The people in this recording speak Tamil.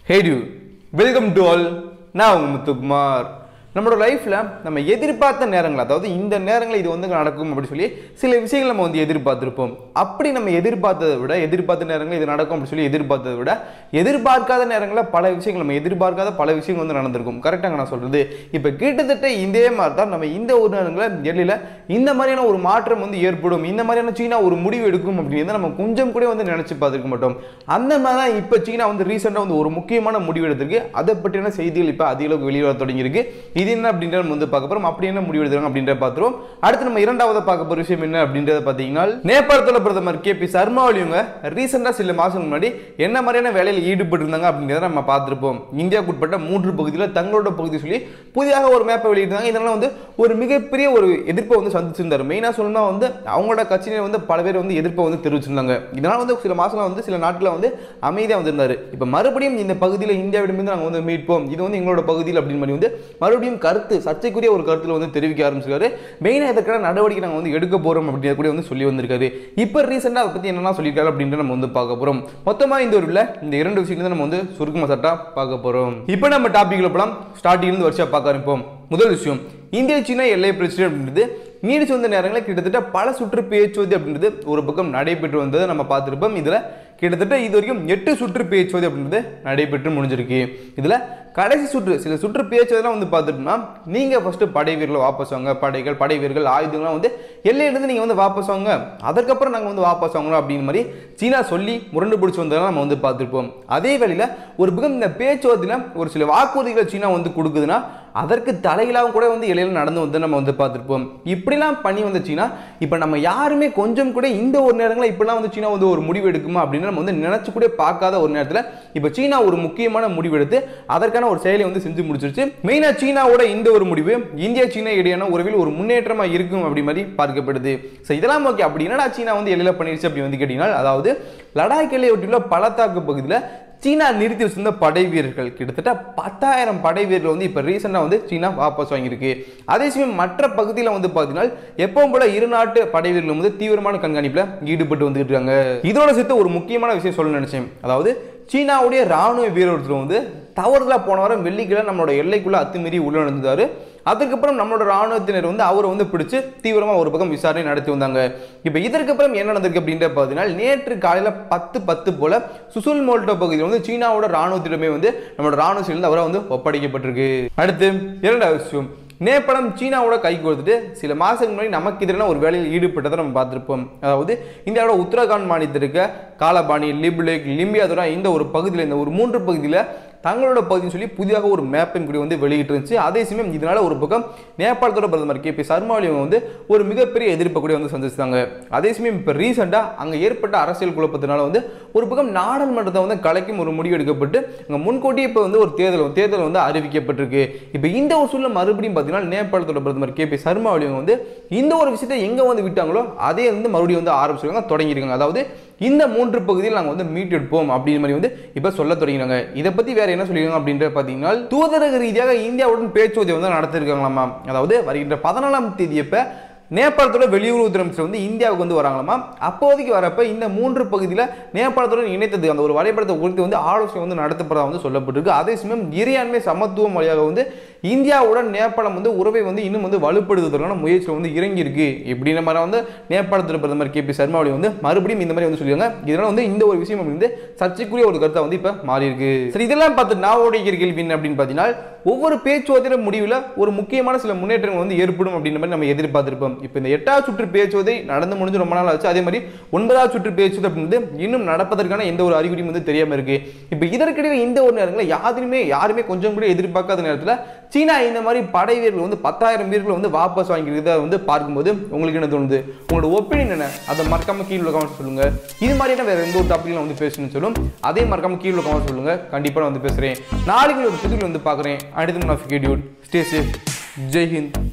ஹே டியூ வெல்கம் டு ஆல் நான் உங்க முத்துக்குமார் நம்மளோட லைஃப்பில் நம்ம எதிர்பார்த்த நேரங்கள் அதாவது இந்த நேரங்கள் இது வந்து நடக்கும் அப்படின்னு சொல்லி சில விஷயங்கள் நம்ம வந்து எதிர்பார்த்திருப்போம் அப்படி நம்ம எதிர்பார்த்ததை விட எதிர்பார்த்த நேரங்கள் இது நடக்கும் அப்படின்னு சொல்லி எதிர்பார்த்ததை விட எதிர்பார்க்காத நேரங்களில் பல விஷயங்கள் நம்ம எதிர்பார்க்காத பல விஷயங்கள் வந்து நடந்திருக்கும் கரெக்டாங்க நான் சொல்றது இப்போ கிட்டத்தட்ட இதே மாதிரி தான் நம்ம இந்த ஒரு நேரங்களில் டெல்லியில் இந்த மாதிரியான ஒரு மாற்றம் வந்து ஏற்படும் இந்த மாதிரியான சீனா ஒரு முடிவு எடுக்கும் அப்படின்னு நம்ம கொஞ்சம் கூட வந்து நினைச்சு பார்த்துருக்க மாட்டோம் அந்த மாதிரி தான் இப்போ சீனா வந்து ரீசெண்டாக வந்து ஒரு முக்கியமான முடிவு எடுத்திருக்கு அதை பற்றின செய்திகள் இப்போ அதிக அளவுக்கு வெளியே வர தொடங்கியிருக்கு இது என்ன அப்படின்றத நம்ம வந்து பார்க்க போகிறோம் அப்படி என்ன முடிவு எடுத்துருக்காங்க அப்படின்றத பார்த்துருவோம் அடுத்து நம்ம இரண்டாவது பார்க்க போகிற விஷயம் என்ன அப்படின்றத பார்த்தீங்கன்னா நேபாளத்தோட பிரதமர் கே பி சர்மா ஒலிவங்க ரீசெண்டாக சில மாதம் முன்னாடி என்ன மாதிரியான வேலையில் ஈடுபட்டு இருந்தாங்க அப்படின்றத நம்ம பார்த்துருப்போம் இந்தியாவுக்கு உட்பட்ட மூன்று பகுதியில் தங்களோட பகுதி சொல்லி புதிதாக ஒரு மேப்பை வெளியிட்டாங்க இதனால வந்து ஒரு மிகப்பெரிய ஒரு எதிர்ப்பை வந்து சந்திச்சிருந்தாரு மெயினாக சொல்லணும்னா வந்து அவங்களோட கட்சியினர் வந்து பல பேர் வந்து எதிர்ப்பை வந்து தெரிவிச்சிருந்தாங்க இதனால வந்து சில மாசங்களா வந்து சில நாட்டில் வந்து அமைதியாக வந்திருந்தாரு இப்போ மறுபடியும் இந்த பகுதியில் இந்தியாவிடமிருந்து நாங்கள் வந்து மீட்போம் இது வந்து எங்களோட பகுதியில் அப்படின்னு மாதிரி வந்து மறுபடியும் கருத்து சர்ச்சைக்குரிய ஒரு கருத்தில் வந்து தெரிவிக்க ஆரம்பிச்சிருக்காரு மெயினாக இதற்கான நடவடிக்கை நாங்கள் வந்து எடுக்க போகிறோம் அப்படின்றத கூட வந்து சொல்லி வந்திருக்காரு இப்போ ரீசெண்டாக அதை பற்றி என்னெல்லாம் சொல்லியிருக்காரு அப்படின்றத நம்ம வந்து பார்க்க போகிறோம் மொத்தமாக இந்த ஒரு இந்த இரண்டு விஷயங்களை நம்ம வந்து சுருக்கமாக சட்டா பார்க்க போகிறோம் இப்போ நம்ம டாப்பிக்கில் போகலாம் ஸ்டார்டிங்லேருந்து வருஷம் பார்க்க ஆரம்பிப்போம் முதல் விஷயம் இந்திய சீனா எல்லை பிரச்சனை அப்படின்றது நீடிச்சு வந்த நேரங்களில் கிட்டத்தட்ட பல சுற்று பேச்சுவார்த்தை அப்படின்றது ஒரு பக்கம் நடைபெற்று வந்ததை நம்ம பார்த்துருப்போம் இதில் கிட்டத்தட்ட இது வரைக்கும் எட்டு சுற்று பேச்சுவார்த்தை அப்படின்றது நடைபெற்று முடிஞ்சிருக்கு இதில் கடைசி சுற்று சில சுற்று பேச்சுவார்த்தை வந்து பார்த்துட்டோம்னா நீங்கள் ஃபஸ்ட்டு படை வீரர்களை வாபஸ் வாங்க படைகள் படை வீரர்கள் ஆயுதங்கள்லாம் வந்து எல்லையிலேருந்து நீங்கள் வந்து வாபஸ் வாங்க அதற்கப்புறம் நாங்கள் வந்து வாபஸ் வாங்கணும் அப்படின்னு மாதிரி சீனா சொல்லி முரண்டு பிடிச்சி வந்ததெல்லாம் நம்ம வந்து பார்த்துருப்போம் அதே வேளையில் ஒரு பக்கம் இந்த பேச்சுவார்த்தையில் ஒரு சில வாக்குறுதிகளை சீனா வந்து கொடுக்குதுன்னா அதற்கு தலையிலாவும் கூட வந்து இலையில நடந்து வந்து நம்ம வந்து பார்த்துருப்போம் இப்படிலாம் பண்ணி வந்த சீனா இப்போ நம்ம யாருமே கொஞ்சம் கூட இந்த ஒரு நேரங்களில் இப்படிலாம் வந்து சீனா வந்து ஒரு முடிவு எடுக்குமா அப்படின்னு நம்ம வந்து நினச்சி கூட பார்க்காத ஒரு நேரத்தில் இப்போ சீனா ஒரு முக்கியமான முடிவு எடுத்து அதற்கான ஒரு செயலை வந்து செஞ்சு முடிச்சிருச்சு மெயினாக சீனாவோட இந்த ஒரு முடிவு இந்தியா சீனா இடையான உறவில் ஒரு முன்னேற்றமாக இருக்கும் அப்படி மாதிரி பார்க்கப்படுது ஸோ இதெல்லாம் ஓகே அப்படி என்னடா சீனா வந்து எல்லையில பண்ணிருச்சு அப்படி வந்து கேட்டீங்கன்னா அதாவது லடாக் எல்லையொட்டியுள்ள பள்ளத்தாக்கு பகுதியில் சீனா நிறுத்தி வச்சிருந்த படை வீரர்கள் கிட்டத்தட்ட பத்தாயிரம் படை வீரர்கள் வந்து இப்போ ரீசெண்டாக வந்து சீனா வாபஸ் வாங்கியிருக்கு அதே சமயம் மற்ற பகுதியில் வந்து பார்த்தீங்கன்னா எப்பவும் போல இரு நாட்டு படை வீரர்கள் வந்து தீவிரமான கண்காணிப்பில் ஈடுபட்டு வந்துகிட்டு இருக்காங்க இதோட சேர்த்து ஒரு முக்கியமான விஷயம் சொல்ல நினைச்சேன் அதாவது சீனாவுடைய ராணுவ வீரர் ஒருத்தர் வந்து தவறுதலாக போன வாரம் வெள்ளிக்கிழமை நம்மளோட எல்லைக்குள்ள அத்துமீறி உள்ள நடந்தாரு அதுக்கப்புறம் நம்மளோட ராணுவத்தினர் வந்து அவரை வந்து பிடிச்சு தீவிரமாக ஒரு பக்கம் விசாரணை நடத்தி வந்தாங்க இப்போ இதற்கப்புறம் என்ன நடந்திருக்கு அப்படின்ற பார்த்தீங்கன்னா நேற்று காலையில் பத்து பத்து போல சுசுல் மோல்டோ பகுதியில் வந்து சீனாவோட ராணுவத்திடமே வந்து நம்மளோட ராணுவ செயலில் அவரை வந்து ஒப்படைக்கப்பட்டிருக்கு அடுத்து இரண்டாவது விஷயம் நேபாளம் சீனாவோட கை கொடுத்துட்டு சில மாதத்துக்கு முன்னாடி நமக்கு எதிரான ஒரு வேலையில் ஈடுபட்டதை நம்ம பார்த்துருப்போம் அதாவது இந்தியாவோட உத்தரகாண்ட் மாநிலத்தில் இருக்க காலபாணி லிப்லேக் லிம்பியாதுரா இந்த ஒரு பகுதியில் இந்த ஒரு மூன்று பகுதியில் தங்களோட பகுதின்னு சொல்லி புதிதாக ஒரு மேப்பின் கூட வந்து வெளியிட்டு இருந்துச்சு அதே சமயம் இதனால ஒரு பக்கம் நேபாளத்தோட பிரதமர் கே பி சர்மா ஒலி அவங்க வந்து ஒரு மிகப்பெரிய எதிர்ப்பை கூட வந்து சந்திச்சாங்க அதே சமயம் இப்போ ரீசெண்டாக அங்கே ஏற்பட்ட அரசியல் குழப்பத்தினால வந்து ஒரு பக்கம் நாடாளுமன்றத்தை வந்து கலைக்கும் ஒரு முடிவு எடுக்கப்பட்டு அங்கே முன்கூட்டியே இப்போ வந்து ஒரு தேர்தல் தேர்தல் வந்து அறிவிக்கப்பட்டிருக்கு இப்போ இந்த ஒரு சூழ்நிலை மறுபடியும் பார்த்தீங்கன்னா நேபாளத்தோட பிரதமர் கே பி சர்மா ஒலி அவங்க வந்து இந்த ஒரு விஷயத்தை எங்கே வந்து விட்டாங்களோ அதே வந்து மறுபடியும் வந்து ஆரம்பிச்சிருக்காங்க தொடங்கியிருக்காங்க அதாவது இந்த மூன்று பகுதியில் நாங்கள் வந்து மீட்டெடுப்போம் அப்படின்னு மாதிரி வந்து இப்போ சொல்ல தொடங்கினாங்க இதை பற்றி வேற என்ன சொல்லியிருக்காங்க அப்படின்ற பார்த்தீங்கன்னா தூதரக ரீதியாக இந்தியாவுடன் பேச்சுவார்த்தை வந்து நடத்திருக்காங்களாமா அதாவது வருகின்ற பதினாலாம் தேதி அப்போ நேபாளத்தோட வெளியுறவுத்துறை அமைச்சர் வந்து இந்தியாவுக்கு வந்து வராங்களாமா அப்போதைக்கு வரப்ப இந்த மூன்று பகுதியில் நேபாளத்துடன் இணைத்தது அந்த ஒரு வரைபடத்தை குறித்து வந்து ஆலோசனை வந்து நடத்தப்படுறதா வந்து சொல்லப்பட்டிருக்கு அதே சமயம் இறையாண்மை சமத்துவம் வழியாக வந்து இந்தியாவுடன் நேபாளம் வந்து உறவை வந்து இன்னும் வந்து வலுப்படுத்துவதற்கான முயற்சியில் வந்து இறங்கி இருக்கு இப்படின்ற மாதிரி வந்து நேபாளத்தில் பிரதமர் கே பி சர்மா ஒலி வந்து மறுபடியும் இந்த மாதிரி வந்து சொல்லியிருக்காங்க இதனால வந்து இந்த ஒரு விஷயம் வந்து சர்ச்சைக்குரிய ஒரு கருத்தை வந்து இப்போ மாறி இருக்கு சரி இதெல்லாம் பார்த்து நான் ஓடிக்கிற கேள்வி என்ன அப்படின்னு பார்த்தீங்கன்னா ஒவ்வொரு பேச்சுவார்த்தை முடிவில் ஒரு முக்கியமான சில முன்னேற்றங்கள் வந்து ஏற்படும் அப்படின்ற மாதிரி நம்ம எதிர்பார்த்திருப்போம் இப்போ இந்த எட்டாவது சுற்று பேச்சுவதை நடந்து முடிஞ்சு ரொம்ப நாள் ஆச்சு அதே மாதிரி ஒன்பதாவது சுற்று பேச்சுவது அப்படின்றது இன்னும் நடப்பதற்கான எந்த ஒரு அறிகுறியும் வந்து தெரியாம இருக்கு இப்போ இதற்கிடையில் இந்த ஒரு நேரங்களில் யாருமே யாருமே கொஞ்சம் கூட எதிர்பார்க்காத நேரத்தில் சீனா இந்த மாதிரி படை வீரர்கள் வந்து பத்தாயிரம் வீரர்கள் வந்து வாபஸ் வாங்கிக்கிறத வந்து பார்க்கும்போது உங்களுக்கு என்ன தோணுது உங்களோட ஒப்பீனியன் என்ன அதை மறக்காம கீழே கமெண்ட் சொல்லுங்க இது மாதிரியான வேற எந்த ஒரு டாபிக்ல வந்து பேசணும்னு சொல்லும் அதே மறக்காம கீழே கமெண்ட் சொல்லுங்க கண்டிப்பா நான் வந்து பேசுறேன் நாளைக்கு ஒரு புதுவில் வந்து பார்க்குறேன் அடுத்த நான் ஸ்டே சேஃப் ஜெய் ஹிந்த்